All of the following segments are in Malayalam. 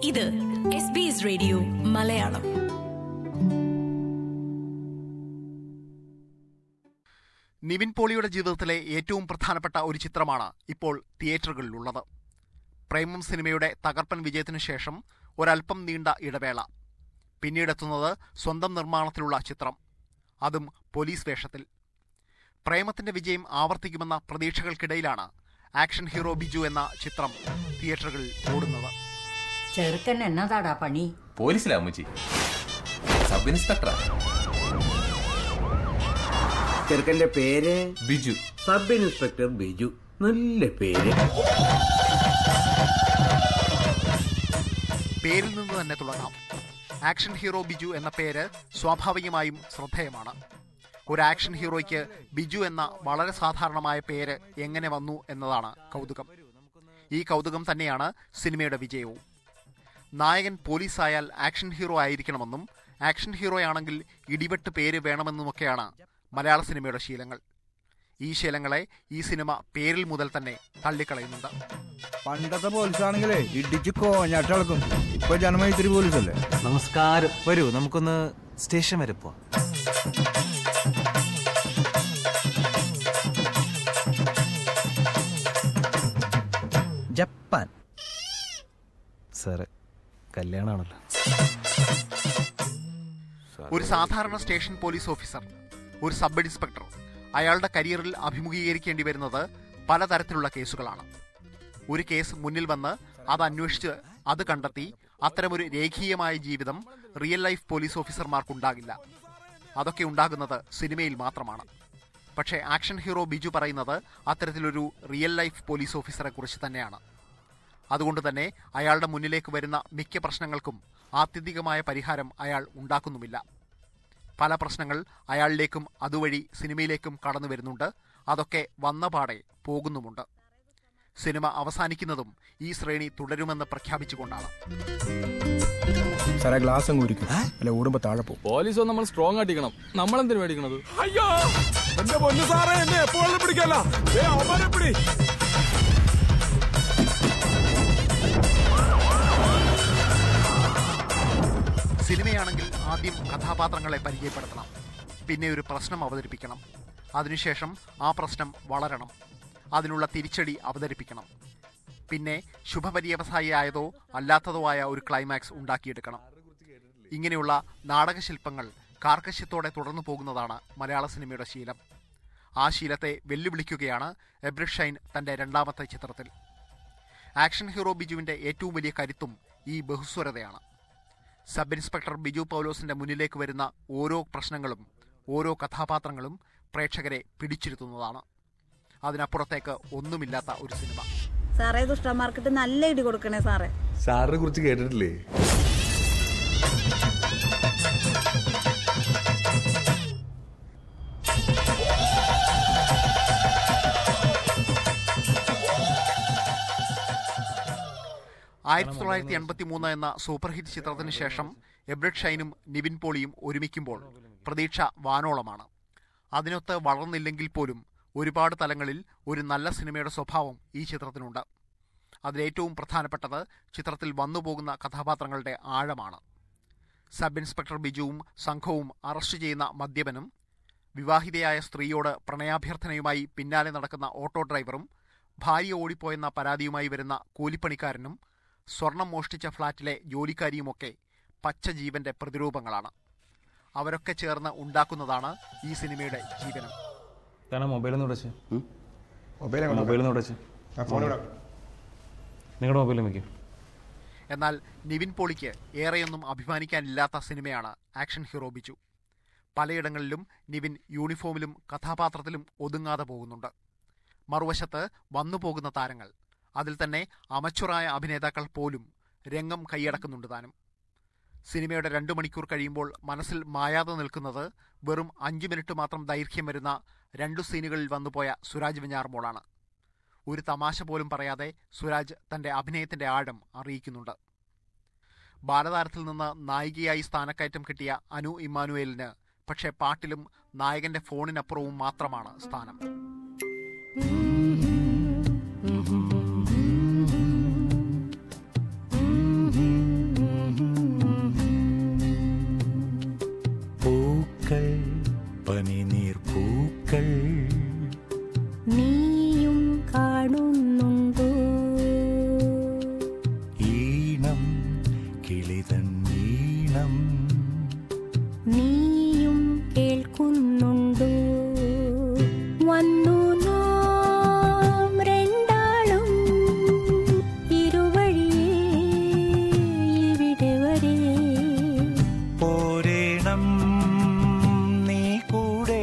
ഇത് S B S radio Malayalam Nivin പോളിയുടെ ജീവിതത്തിലെ ഏറ്റവും പ്രധാനപ്പെട്ട ഒരു ചിത്രമാണ് ഇപ്പോൾ തിയേറ്ററുകളിലുള്ളത് പ്രേമം സിനിമയുടെ തകർപ്പൻ വിജയത്തിനു ശേഷം ഒരല്പം നീണ്ട ഇടവേള പിന്നീടെത്തുന്നത് സ്വന്തം നിർമ്മാണത്തിലുള്ള ചിത്രം അതും പോലീസ് വേഷത്തിൽ പ്രേമത്തിന്റെ വിജയം ആവർത്തിക്കുമെന്ന പ്രതീക്ഷകൾക്കിടയിലാണ് ആക്ഷൻ ഹീറോ ബിജു എന്ന ചിത്രം തിയേറ്ററുകളിൽ ഓടുന്നത് ചെറുക്കൻ എന്നതാടാ പണി പോലീസിലാ അമ്മച്ചി സബ് ഇൻസ്പെക്ടറാ ചെറുക്കന്റെ പേര് ബിജു സബ് ഇൻസ്പെക്ടർ ബിജു നല്ല പേര് പേരിൽ നിന്ന് തന്നെ തുടങ്ങാം ആക്ഷൻ ഹീറോ ബിജു എന്ന പേര് സ്വാഭാവികമായും ശ്രദ്ധേയമാണ് ഒരു ആക്ഷൻ ഹീറോയ്ക്ക് ബിജു എന്ന വളരെ സാധാരണമായ പേര് എങ്ങനെ വന്നു എന്നതാണ് കൗതുകം ഈ കൗതുകം തന്നെയാണ് സിനിമയുടെ വിജയവും നായകൻ പോലീസായാൽ ആക്ഷൻ ഹീറോ ആയിരിക്കണമെന്നും ആക്ഷൻ ഹീറോയാണെങ്കിൽ ഇടിവെട്ട് പേര് വേണമെന്നുമൊക്കെയാണ് മലയാള സിനിമയുടെ ശീലങ്ങൾ ഈ ശീലങ്ങളെ ഈ സിനിമ പേരിൽ മുതൽ തന്നെ തള്ളിക്കളയുന്നുണ്ട് പണ്ടത്തെ പോലീസാണെങ്കിലേ ഇടിച്ച് കോഞ്ഞാട്ടിളക്കും ഇപ്പൊ ജനമൈത്രി പോലീസല്ലേ നമസ്കാരം വരൂ നമുക്കൊന്ന് സ്റ്റേഷൻ വരെ പോവാം ജപ്പാൻ സാറ് കല്യാണമാണല്ലോ ഒരു സാധാരണ സ്റ്റേഷൻ പോലീസ് ഓഫീസർ ഒരു സബ് ഇൻസ്പെക്ടർ അയാളുടെ കരിയറിൽ അഭിമുഖീകരിക്കേണ്ടി വരുന്നത് പലതരത്തിലുള്ള കേസുകളാണ് ഒരു കേസ് മുന്നിൽ വന്ന് അത് അന്വേഷിച്ച് അത് കണ്ടെത്തി അത്തരമൊരു രേഖീയമായ ജീവിതം റിയൽ ലൈഫ് പോലീസ് ഓഫീസർമാർക്കുണ്ടാകില്ല അതൊക്കെ ഉണ്ടാകുന്നത് സിനിമയിൽ മാത്രമാണ് പക്ഷേ ആക്ഷൻ ഹീറോ ബിജു പറയുന്നത് അത്തരത്തിലൊരു റിയൽ ലൈഫ് പോലീസ് ഓഫീസറെ കുറിച്ച് തന്നെയാണ് അതുകൊണ്ട് തന്നെ അയാളുടെ മുന്നിലേക്ക് വരുന്ന മിക്ക പ്രശ്നങ്ങൾക്കും ആത്യന്തികമായ പരിഹാരം അയാൾ ഉണ്ടാക്കുന്നുമില്ല പല പ്രശ്നങ്ങൾ അയാളിലേക്കും അതുവഴി സിനിമയിലേക്കും കടന്നു വരുന്നുണ്ട് അതൊക്കെ വന്ന പാടെ പോകുന്നുമുണ്ട് സിനിമ അവസാനിക്കുന്നതും ഈ ശ്രേണി തുടരുമെന്ന് പ്രഖ്യാപിച്ചുകൊണ്ടാണ് സാറേ ഗ്ലാസ് അങ്ങ് ഉരിക്കും അല്ല ഓടുമ്പോ താഴെ പോകും പോലീസ് നമ്മൾ സ്ട്രോങ് ആട്ടിക്കണം നമ്മളെന്തിനു മേടിക്കണത് അയ്യോ എന്റെ പൊന്നു സാറേ എന്നെ എപ്പോഴും പിടിക്കല്ല അവരെ പിടി സിനിമയാണെങ്കിൽ ആദ്യം കഥാപാത്രങ്ങളെ പരിചയപ്പെടുത്തണം പിന്നെ ഒരു പ്രശ്നം അവതരിപ്പിക്കണം അതിനുശേഷം ആ പ്രശ്നം വളരണം അതിനുള്ള തിരിച്ചടി അവതരിപ്പിക്കണം പിന്നെ ശുഭപര്യവസായിയായതോ അല്ലാത്തതോ ആയ ഒരു ക്ലൈമാക്സ് ഉണ്ടാക്കിയെടുക്കണം ഇങ്ങനെയുള്ള നാടകശില്പങ്ങൾ കാർക്കശ്യത്തോടെ തുടർന്നു പോകുന്നതാണ് മലയാള സിനിമയുടെ ശീലം ആ ശീലത്തെ വെല്ലുവിളിക്കുകയാണ് എബ്രിഡ് ഷൈൻ തന്റെ രണ്ടാമത്തെ ചിത്രത്തിൽ ആക്ഷൻ ഹീറോ ബിജുവിന്റെ ഏറ്റവും വലിയ കരുത്തും ഈ ബഹുസ്വരതയാണ് സബ് ഇൻസ്പെക്ടർ ബിജു പൗലോസിന്റെ മുന്നിലേക്ക് വരുന്ന ഓരോ പ്രശ്നങ്ങളും ഓരോ കഥാപാത്രങ്ങളും പ്രേക്ഷകരെ പിടിച്ചിരുത്തുന്നതാണ് അതിനപ്പുറത്തേക്ക് ഒന്നുമില്ലാത്ത ഒരു സിനിമ സാറേ ദുഷ്ടന്മാർക്കിട്ട് നല്ല ഇടി കൊടുക്കണേ സാറേ സാറിനെ കുറിച്ച് കേട്ടിട്ടില്ലേ ആയിരത്തി തൊള്ളായിരത്തി എൺപത്തി മൂന്ന് എന്ന സൂപ്പർ ഹിറ്റ് ചിത്രത്തിന് ശേഷം എബ്രഡ് ഷൈനും നിവിൻ പോളിയും ഒരുമിക്കുമ്പോൾ പ്രതീക്ഷ വാനോളമാണ് അതിനൊത്ത് വളർന്നില്ലെങ്കിൽ പോലും ഒരുപാട് തലങ്ങളിൽ ഒരു നല്ല സിനിമയുടെ സ്വഭാവം ഈ ചിത്രത്തിനുണ്ട് അതിലേറ്റവും പ്രധാനപ്പെട്ടത് ചിത്രത്തിൽ വന്നുപോകുന്ന കഥാപാത്രങ്ങളുടെ ആഴമാണ് സബ് ഇൻസ്പെക്ടർ ബിജുവും സംഘവും അറസ്റ്റ് ചെയ്യുന്ന മദ്യപനും വിവാഹിതയായ സ്ത്രീയോട് പ്രണയാഭ്യർത്ഥനയുമായി പിന്നാലെ നടക്കുന്ന ഓട്ടോ ഡ്രൈവറും ഭാര്യ ഓടിപ്പോയെന്ന പരാതിയുമായി വരുന്ന കൂലിപ്പണിക്കാരനും സ്വർണം മോഷ്ടിച്ച ഫ്ളാറ്റിലെ ജോലിക്കാരിയുമൊക്കെ പച്ച ജീവന്റെ പ്രതിരൂപങ്ങളാണ് അവരൊക്കെ ചേർന്ന് ഉണ്ടാക്കുന്നതാണ് ഈ സിനിമയുടെ ജീവനം കാരണം മൊബൈലൊന്നും ഉടച്ച് മൊബൈലൊന്നും ഉടച്ച് നിങ്ങളുടെ മൊബൈലും വെക്കും എന്നാൽ നിവിൻ പോളിക്ക് ഏറെയൊന്നും അഭിമാനിക്കാനില്ലാത്ത സിനിമയാണ് ആക്ഷൻ ഹീറോ ബിജു പലയിടങ്ങളിലും നിവിൻ യൂണിഫോമിലും കഥാപാത്രത്തിലും ഒതുങ്ങാതെ പോകുന്നുണ്ട് മറുവശത്ത് വന്നുപോകുന്ന താരങ്ങൾ അതിൽ തന്നെ അമച്ചുറായ അഭിനേതാക്കൾ പോലും രംഗം കൈയടക്കുന്നുണ്ട് താനും സിനിമയുടെ രണ്ടു മണിക്കൂർ കഴിയുമ്പോൾ മനസ്സിൽ മായാതെ നിൽക്കുന്നത് വെറും അഞ്ചു മിനിറ്റ് മാത്രം ദൈർഘ്യം വരുന്ന രണ്ടു സീനുകളിൽ വന്നുപോയ സുരാജ് വെഞ്ഞാറുമോളാണ് ഒരു തമാശ പോലും പറയാതെ സുരാജ് തന്റെ അഭിനയത്തിന്റെ ആഴം അറിയിക്കുന്നുണ്ട് ബാലതാരത്തിൽ നിന്ന് നായികയായി സ്ഥാനക്കയറ്റം കിട്ടിയ അനു ഇമ്മാനുവേലിന് പക്ഷേ പാട്ടിലും നായകന്റെ ഫോണിനപ്പുറവും മാത്രമാണ് സ്ഥാനം പോരേണം നീയും കേൾക്കുന്നുണ്ടോ വന്നു നാം രണ്ടാളും ഇരുവഴിയേ ഇവിടെ വരെ പോരേണം നീ കൂടെ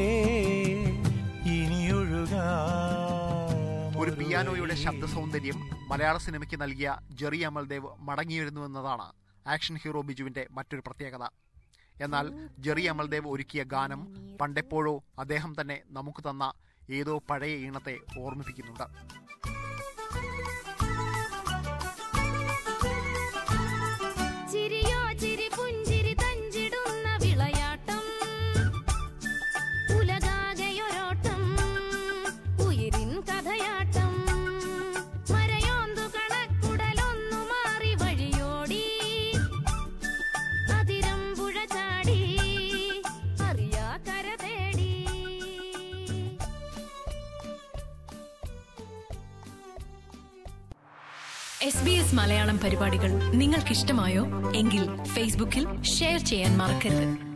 ഇനിയൊഴുകാം ഒരു പിയാനോയുടെ ശബ്ദ സൗന്ദര്യം മലയാള സിനിമയ്ക്ക് നൽകിയ ജെറി അമൽദേവ് മടങ്ങിവരുന്നുവെന്നതാണ് ആക്ഷൻ ഹീറോ ബിജുവിന്റെ മറ്റൊരു പ്രത്യേകത എന്നാൽ ജെറി അമൽദേവ് ഒരുക്കിയ ഗാനം പണ്ടെപ്പോഴോ അദ്ദേഹം തന്നെ നമുക്ക് തന്ന ഏതോ പഴയ ഈണത്തെ ഓർമ്മിപ്പിക്കുന്നുണ്ട് ചിരിയോ ചിരി പുഞ്ചിരി തഞ്ചിടുന്ന വിളയാട്ടം ഉലകാകെയൊരോട്ടം ഉയിരിൻ കഥയാട്ടം മരയോന്തു കണക്കുടലൊന്നു മാറി വഴിയോടി അതിരമ്പുഴ ചാടി അറിയാ കര തേടി എസ് ബി എസ് മലയാളം പരിപാടികൾ നിങ്ങൾക്കിഷ്ടമായോ എങ്കിൽ ഫേസ്ബുക്കിൽ ഷെയർ ചെയ്യാൻ മറക്കരുത്